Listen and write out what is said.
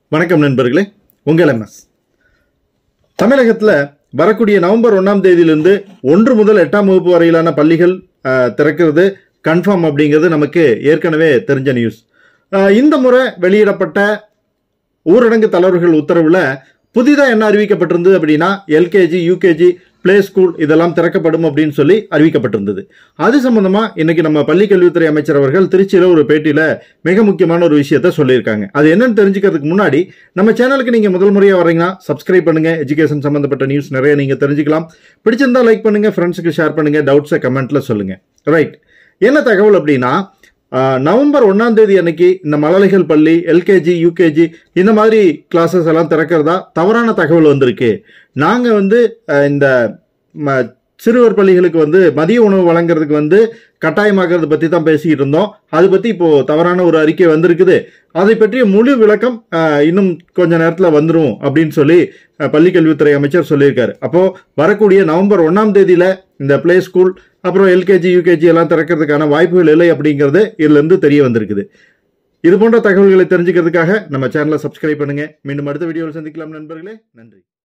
வணக்கம் நண்பர்களே உங்கள் எம்எஸ் தமிழகத்தில் வரக்கூடிய நவம்பர் ஒன்றாம் தேதியிலிருந்து ஒன்று முதல் எட்டாம் வகுப்பு வரையிலான பள்ளிகள் அஹ், திறக்கிறது கன்ஃபார்ம் அப்படிங்கிறது நமக்கு ஏற்கனவே தெரிஞ்ச நியூஸ் அஹ், இந்த முறை வெளியிடப்பட்ட ஊரடங்கு தளர்வுகள் உத்தரவில் புதிதாக என்ன அறிவிக்கப்பட்டிருந்தது அப்படின்னா எல்கேஜி யூகேஜி ப்ளே ஸ்கூல் இதெல்லாம் திறக்கப்படும் அப்படின்னு சொல்லி அறிவிக்கப்பட்டிருந்தது அது சம்பந்தமா இன்னைக்கு நம்ம பள்ளி கல்வித்துறை அமைச்சர் அவர்கள் திருச்சியில் ஒரு பேட்டியில மிக முக்கியமான ஒரு விஷயத்த சொல்லியிருக்காங்க அது என்னன்னு தெரிஞ்சுக்கிறதுக்கு முன்னாடி நம்ம சேனலுக்கு நீங்க முதல் முறையா வரீங்கன்னா சப்ஸ்கிரைப் பண்ணுங்க எஜுகேஷன் சம்பந்தப்பட்ட நியூஸ் நிறைய நீங்க தெரிஞ்சுக்கலாம் பிடிச்சிருந்தா லைக் பண்ணுங்க ஃப்ரெண்ட்ஸுக்கு ஷேர் பண்ணுங்க டவுட்ஸை கமெண்ட்ல சொல்லுங்க ரைட் என்ன தகவல் அப்படின்னா ஆஹ், நவம்பர் ஒன்னாம் தேதி அன்னைக்கு இந்த மழலைகள் பள்ளி எல்கேஜி யூகேஜி இந்த மாதிரி கிளாஸஸ் எல்லாம் திறக்கிறதா தவறான தகவல் வந்திருக்கு நாங்க வந்து அஹ், இந்த ம- சிறுவர் பள்ளிகளுக்கு வந்து மதிய உணவு வழங்குறதுக்கு வந்து கட்டாயமாக்குறது பத்தி தான் பேசிக்கிட்டு இருந்தோம் அது பத்தி இப்போ தவறான ஒரு அறிக்கை வந்திருக்குது அதை பற்றிய முழு விளக்கம் அஹ், இன்னும் கொஞ்ச நேரத்தில் வந்துரும் அப்படின்னு சொல்லி அஹ், பள்ளி கல்வித்துறை அமைச்சர் சொல்லியிருக்காரு அப்போ வரக்கூடிய நவம்பர் ஒன்னாம் தேதியில இந்த ப்ளே ஸ்கூல் அப்புறம் எல்கேஜி யூகேஜி எல்லாம் திறக்கிறதுக்கான வாய்ப்புகள் இல்லை அப்படிங்கிறது இதுல இருந்து தெரிய வந்திருக்குது இது போன்ற தகவல்களை தெரிஞ்சுக்கிறதுக்காக நம்ம சேனலை சப்ஸ்கிரைப் பண்ணுங்க மீண்டும் அடுத்த வீடியோவில் சந்திக்கலாம் நண்பர்களே நன்றி